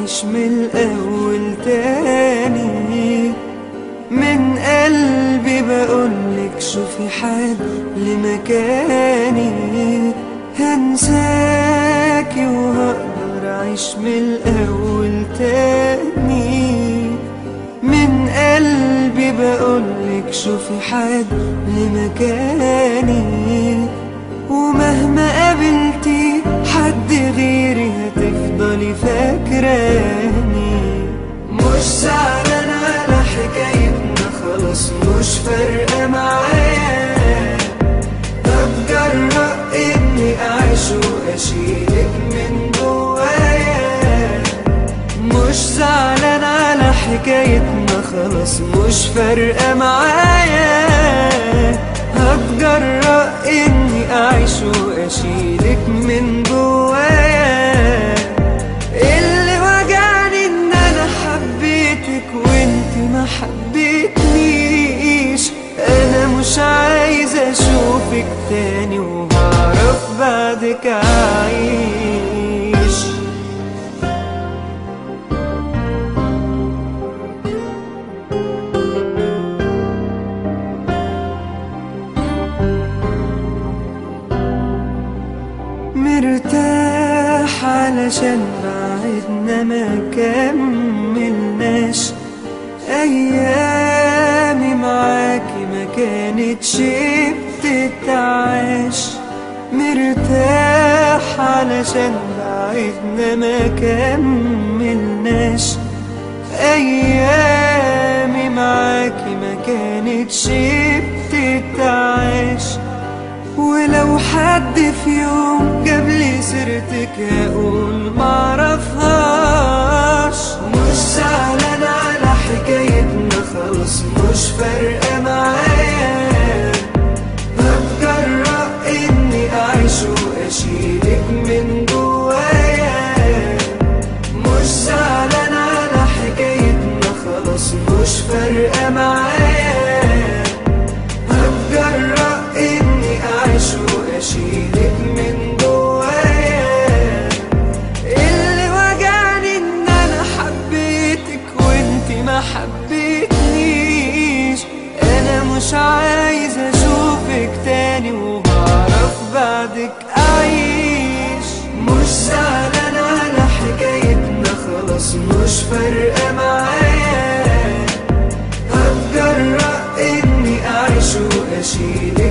أعيش من الأول تاني من قلبي بقولك شوفي حد لمكاني هنساكي وهقدر أعيش من الأول تاني من قلبي بقولك شوفي حد لمكاني ومهما قابلتي حد غيري هتفضلي فاكراني مش زعلان على حكايتنا خلاص مش فارقة معايا بتجرأ اني اعيش واشيلك من جوايا مش زعلان على حكايتنا خلاص مش فارقة معايا هتجرأ اني اعيش واشيلك من جوايا اللي وجعني ان انا حبيتك وانت ما حبيتنيش انا مش عايز اشوفك تاني وهعرف بعدك اعيش مرتاح علشان بعدنا ما كملناش ايامي معاكي ما كانتش بتتعاش مرتاح علشان بعدنا ما كملناش ايامي معاكي ما كانتش بتتعاش ولو حد في يوم جاب لي سيرتك هقول معرفهاش مش زعلان على حكايتنا خلاص مش فارقة معايا بتجرأ اني اعيش واشيلك من جوايا مش زعلان على حكايتنا خلاص مش فارقة معايا هتجرأ اني اعيش واشيلك من جوايا اللي وجعني ان انا حبيتك وانت ما حبيتنيش انا مش عايز اشوفك تاني وهعرف بعدك اعيش مش زعلان على حكايتنا خلاص مش فارقة معايا هتجرأ اني اعيش واشيلك